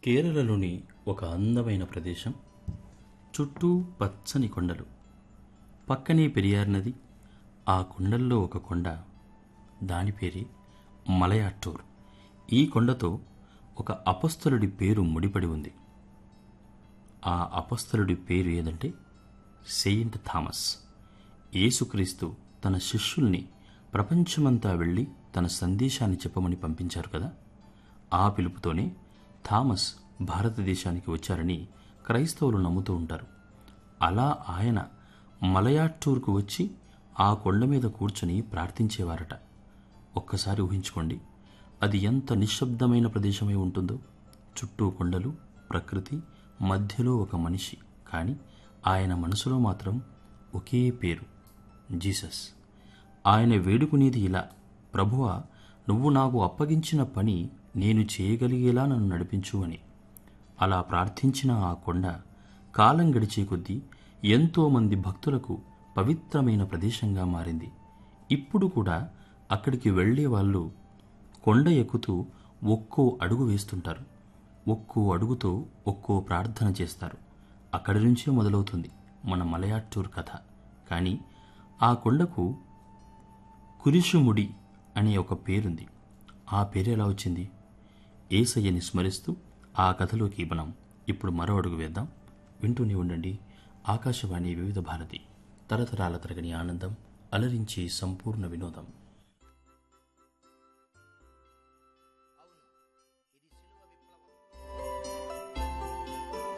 కేరళలోని ఒక అందమైన ప్రదేశం చుట్టూ పచ్చని కొండలు పక్కనే పెరియార్ నది ఆ కొండల్లో ఒక కొండ దాని పేరే మలయాట్టూర్ ఈ కొండతో ఒక అపస్థలుడి పేరు ముడిపడి ఉంది ఆ అపస్థలుడి పేరు ఏదంటే సెయింట్ థామస్ యేసుక్రీస్తు తన శిష్యుల్ని ప్రపంచమంతా వెళ్ళి తన సందేశాన్ని చెప్పమని పంపించారు కదా ఆ పిలుపుతోనే థామస్ భారతదేశానికి వచ్చారని క్రైస్తవులు నమ్ముతూ ఉంటారు అలా ఆయన మలయాట్టూర్కు వచ్చి ఆ కొండ మీద కూర్చొని ప్రార్థించేవారట ఒక్కసారి ఊహించుకోండి అది ఎంత నిశ్శబ్దమైన ప్రదేశమై ఉంటుందో చుట్టూ కొండలు ప్రకృతి మధ్యలో ఒక మనిషి కానీ ఆయన మనసులో మాత్రం ఒకే పేరు జీసస్ ఆయన వేడుకునేది ఇలా ప్రభువా నువ్వు నాకు అప్పగించిన పని నేను చేయగలిగేలా నన్ను నడిపించు అని అలా ప్రార్థించిన ఆ కొండ కాలం గడిచే కొద్దీ ఎంతో మంది భక్తులకు పవిత్రమైన ప్రదేశంగా మారింది ఇప్పుడు కూడా అక్కడికి వెళ్ళే వాళ్ళు కొండ ఎక్కుతూ ఒక్కో అడుగు వేస్తుంటారు ఒక్కో అడుగుతో ఒక్కో ప్రార్థన చేస్తారు అక్కడి నుంచే మొదలవుతుంది మన మలయాట్టూర్ కథ కానీ ఆ కొండకు కురిషుముడి అనే ఒక పేరుంది ఆ పేరు ఎలా వచ్చింది ఏసయ్యని స్మరిస్తూ ఆ కథలోకి మనం ఇప్పుడు మరో అడుగు వేద్దాం వింటూనే ఉండండి ఆకాశవాణి వివిధ భారతి తరతరాల తరగని ఆనందం అలరించి సంపూర్ణ వినోదం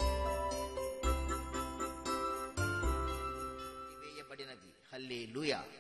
వేయబడినది హల్లే లూయా